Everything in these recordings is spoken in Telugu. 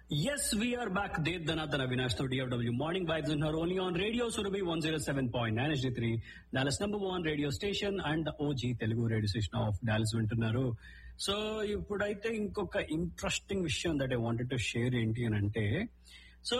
Yes, we are back. Dev Dhanathan Avinash to DFW Morning Vibes in her only on Radio Surabhi 107.9 HD3, Dallas number one radio station and the OG Telugu radio station of Dallas వింటున్నారు సో ఇప్పుడైతే ఇంకొక ఇంట్రెస్టింగ్ విషయం that I wanted to share ఏంటి అని అంటే సో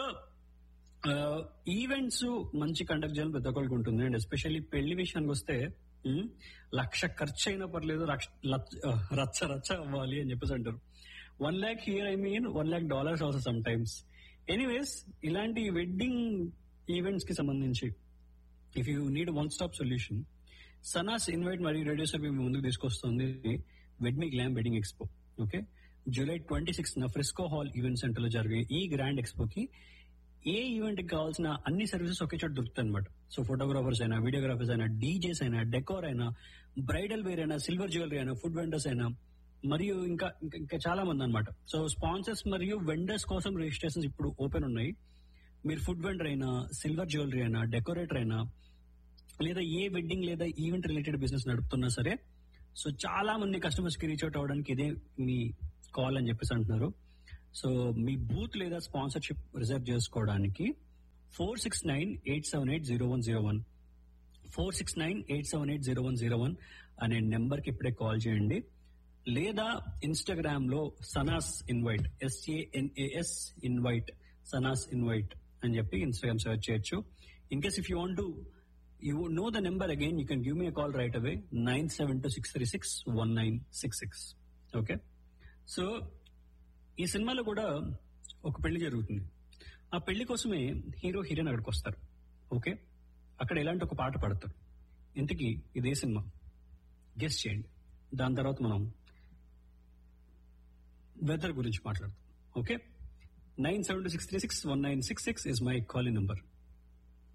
ఈవెంట్స్ మంచి కండక్ట్ చేయాలని ప్రతి ఒక్కరికి ఉంటుంది అండ్ ఎస్పెషల్లీ పెళ్లి విషయానికి వస్తే ఉమ్, లక్ష ఖర్చు అయినా పర్లేదు రక్ష- లచ్చ- ఆ, రచ్చ రచ్చ అవ్వాలి అని చెప్పేసి అంటారు one lakh here I mean one lakh dollars also sometimes anyways ఇలాంటి వెడ్డింగ్ ఈవెంట్స్ కి సంబంధించి if you need one stop solution Sanas invite మరియు రేడియో సర్వీ మీ ముందుకు తీసుకొస్తుంది wed me glam wedding expo okay July twenty six న ఫ్రిస్కో హాల్ ఈవెంట్ సెంటర్ లో జరిగే ఈ గ్రాండ్ ఎక్స్పోకి ఏ ఈవెంట్ కి కావాల్సిన అన్ని సర్వీసెస్ ఒకే చోట దొరుకుతాయి అనమాట సో ఫోటోగ్రాఫర్స్ అయినా వీడియోగ్రాఫర్స్ అయినా డీజేస్ అయినా డెకోర్ అయినా బ్రైడల్ వేర్ అయినా సిల్వర్ జ్యువెలరీ అయినా ఫుడ్ వెండర్స్ అయినా మరియు ఇంకా ఇంకా- ఇంకా చాలా మంది అనమాట సో స్పాన్సర్స్ మరియు వెండర్స్ కోసం రిజిస్ట్రేషన్స్ ఇప్పుడు ఓపెన్ ఉన్నాయి మీరు ఫుడ్ వెండర్ అయినా సిల్వర్ జ్యువెలరీ అయినా డెకరేటర్ అయినా లేదా ఏ వెడ్డింగ్ లేదా ఈవెంట్ రిలేటెడ్ బిజినెస్ నడుపుతున్నా సరే సో చాలా మంది కస్టమర్స్ కి రీచ్ అవుట్ అవ్వడానికి ఇదే మీ కాల్ అని చెప్పేసి అంటున్నారు సో మీ బూత్ లేదా స్పాన్సర్షిప్ రిజర్వ్ చేసుకోవడానికి four six nine eight seven eight zero one zero one four six nine eight seven eight zero one zero one అనే నెంబర్ కి ఇప్పుడే కాల్ చేయండి లేదా ఇన్స్టాగ్రామ్ లో Sanas invite S A N A S invite Sanas invite అని చెప్పి ఇన్స్టాగ్రామ్ సెర్చ్ చేయొచ్చు in case if you want to you know the number again you can give me call right away nine seven two six three six one nine six six okay so ఈ సినిమాలో కూడా ఒక పెళ్లి జరుగుతుంది ఆ పెళ్లి కోసమే హీరో హీరోయిన్ అక్కడికి వస్తారు ఓకే అక్కడ ఎలాంటి ఒక పాట పాడతారు ఇంతకీ ఇదే సినిమా గెస్ట్ చేయండి దాని తర్వాత మనం వెదర్ గురించి మాట్లాడతాం okay nine seven two six three six one nine six six is my calling number